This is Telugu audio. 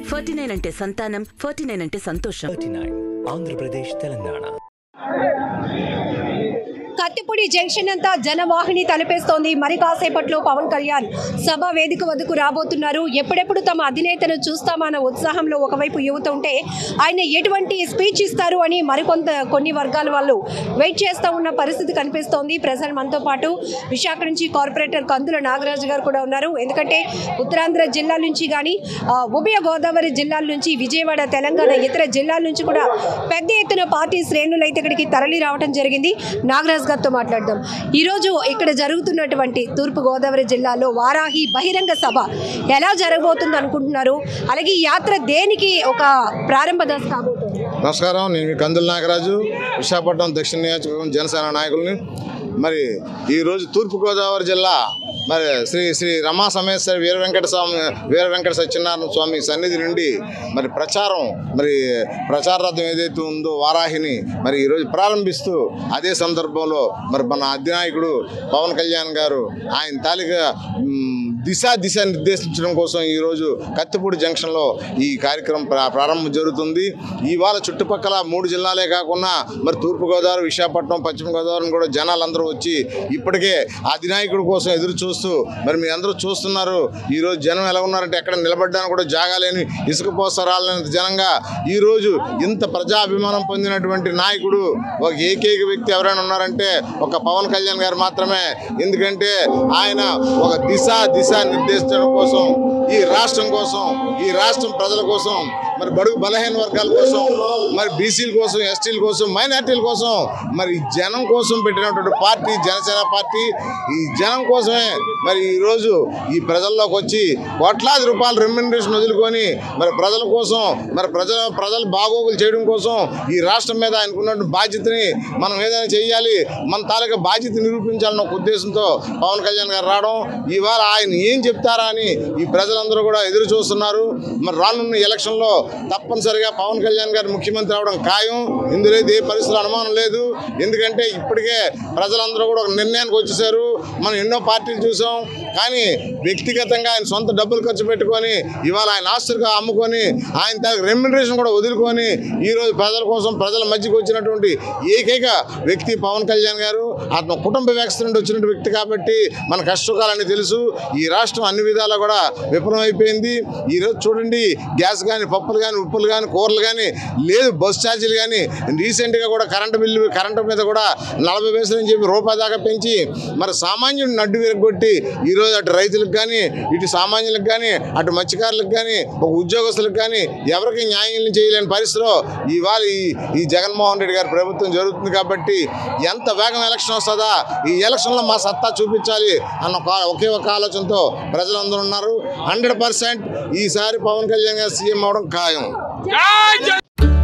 ఫార్టీ నైన్ అంటే సంతానం ఫార్టీ నైన్ అంటే సంతోషం thirty nine Andhra Pradesh Telangana Kathipudi junction అంతా జనవాహిని తలపేస్తోంది మరి కాసేపట్లో పవన్ కళ్యాణ్ సభ వేదిక వద్దకు రాబోతున్నారు ఎప్పుడెప్పుడు తమ అధినేతను చూస్తామన్న ఉత్సాహంలో ఒకవైపు యువత ఉంటే ఆయన ఎటువంటి స్పీచ్ ఇస్తారు అని మరికొంత కొన్ని వర్గాల వాళ్ళు వెయిట్ చేస్తూ ఉన్న పరిస్థితి కనిపిస్తోంది ప్రజలు మనతో పాటు విశాఖ నుంచి కార్పొరేటర్ కందుల నాగరాజు గారు కూడా ఉన్నారు ఎందుకంటే ఉత్తరాంధ్ర జిల్లాల నుంచి కానీ ఆ, ఉభయ గోదావరి జిల్లాల నుంచి విజయవాడ తెలంగాణ ఇతర జిల్లాల నుంచి కూడా పెద్ద ఎత్తున పార్టీ శ్రేణులు అయితే ఇక్కడికి తరలి రావడం జరిగింది నాగరాజ్ గారితో మాట్లాడదాం ఈరోజు ఇక్కడ జరుగుతున్నటువంటి తూర్పు గోదావరి జిల్లాలో వారాహి బహిరంగ సభ ఎలా జరగబోతుంది అనుకుంటున్నారు అలాగే ఈ యాత్ర దేనికి ఒక ప్రారంభ దశ కాబోతుంది నమస్కారం నేను మీ కందుల నాగరాజు విశాఖపట్నం దక్షిణ నియోజకవర్గం జనసేన నాయకుల్ని మరి ఈరోజు తూర్పుగోదావరి జిల్లా మరి శ్రీ శ్రీ రమా సమేశ్వర వీర వెంకట స్వామి వీర వెంకట సత్యనారాయణ స్వామి సన్నిధి నుండి మరి ప్రచారం మరి ప్రచార రథం ఏదైతే ఉందో వారాహిని మరి ఈరోజు ప్రారంభిస్తూ అదే సందర్భంలో మరి మన అధినాయకుడు పవన్ కళ్యాణ్ గారు ఆయన తాలూకా మ్, దిశ దిశ నిర్దేశించడం కోసం ఈరోజు కత్తిపూడి జంక్షన్లో ఈ కార్యక్రమం ప్రా- ప్రారంభం జరుగుతుంది ఇవాళ చుట్టుపక్కల మూడు జిల్లాలే కాకుండా మరి తూర్పుగోదావరి విశాఖపట్నం పశ్చిమ గోదావరి కూడా జనాలందరూ వచ్చి ఇప్పటికే ఆ అధినాయకుడి కోసం ఎదురు చూస్తూ మరి మీ అందరూ చూస్తున్నారు ఈరోజు జనం ఎలా ఉన్నారంటే ఎక్కడ నిలబడ్డానికి కూడా జాగా లేని ఇసుక పోసరాలని జనంగా ఈరోజు ఇంత ప్రజాభిమానం పొందినటువంటి నాయకుడు ఒక ఏకైక వ్యక్తి ఎవరైనా ఉన్నారంటే ఒక పవన్ కళ్యాణ్ గారు మాత్రమే ఎందుకంటే ఆయన ఒక దిశ దిశ నిర్దేశించడం కోసం ఈ రాష్ట్రం కోసం ఈ రాష్ట్రం ప్రజల కోసం మరి బడుగు బలహీన వర్గాల కోసం మరి బీసీల కోసం ఎస్టీల కోసం మైనార్టీల కోసం మరి జనం కోసం పెట్టినటువంటి పార్టీ జనసేన పార్టీ ఈ జనం కోసమే మరి ఈరోజు ఈ ప్రజల్లోకి వచ్చి కోట్లాది రూపాయల రెమ్యునరేషన్ వదులుకొని మరి ప్రజల కోసం మరి ప్రజల ప్రజల బాగోగులు చేయడం కోసం ఈ రాష్ట్రం మీద ఆయనకున్నటువంటి బాధ్యతని మనం ఏదైనా చేయాలి మన తాలూకా బాధ్యత నిరూపించాలన్న ఒక ఉద్దేశంతో పవన్ కళ్యాణ్ గారు రావడం ఇవాళ ఆయన ఏం చెప్తారా అని ఈ ప్రజలందరూ కూడా ఎదురు చూస్తున్నారు మరి రానున్న ఎలక్షన్లో తప్పనిసరిగా పవన్ కళ్యాణ్ గారు ముఖ్యమంత్రి అవడం ఖాయం ఇందులో ఏ పరిస్థితులు అనుమానం లేదు ఎందుకంటే ఇప్పటికే ప్రజలందరూ కూడా ఒక నిర్ణయానికి వచ్చేసారు మనం ఎన్నో పార్టీలు చూసాం కానీ వ్యక్తిగతంగా ఆయన సొంత డబ్బులు ఖర్చు పెట్టుకొని ఇవాళ ఆయన ఆస్తులుగా అమ్ముకొని ఆయన తన రెమ్యునరేషన్ కూడా వదులుకొని ఈరోజు ప్రజల కోసం ప్రజల మధ్యకి వచ్చినటువంటి ఏకైక వ్యక్తి పవన్ కళ్యాణ్ గారు అతను కుటుంబ వ్యవస్థ నుండి వచ్చిన వ్యక్తి కాబట్టి మన కష్టకాలని తెలుసు ఈ రాష్ట్రం అన్ని విధాలా కూడా విఫలమైపోయింది ఈరోజు చూడండి గ్యాస్ కానీ పప్పులు కానీ ఉప్పులు కానీ కూరలు కానీ లేదు బస్ ఛార్జీలు కానీ రీసెంట్గా కూడా కరెంటు బిల్లు కరెంటు మీద కూడా నలభై పైసలు అని చెప్పి రూపాయి దాకా పెంచి మరి సామాన్యుడిని నడ్డు విరగొట్టి ఈరోజు అటు రైతులకు కానీ ఇటు సామాన్యులకు కానీ అటు మత్స్యకారులకు కానీ ఒక ఉద్యోగస్తులకు కానీ ఎవరికి న్యాయం చేయలేని పరిస్థితిలో ఇవాళ ఈ ఈ జగన్మోహన్ రెడ్డి గారి ప్రభుత్వం జరుగుతుంది కాబట్టి ఎంత వేగం ఎలక్షన్ వస్తుందా ఈ ఎలక్షన్లో మా సత్తా చూపించాలి అన్న ఒక ఒకే ఒక ఆలోచనతో ప్రజలందరూ ఉన్నారు హండ్రెడ్ పర్సెంట్ ఈసారి పవన్ కళ్యాణ్ గారు సీఎం అవడం ఖాయం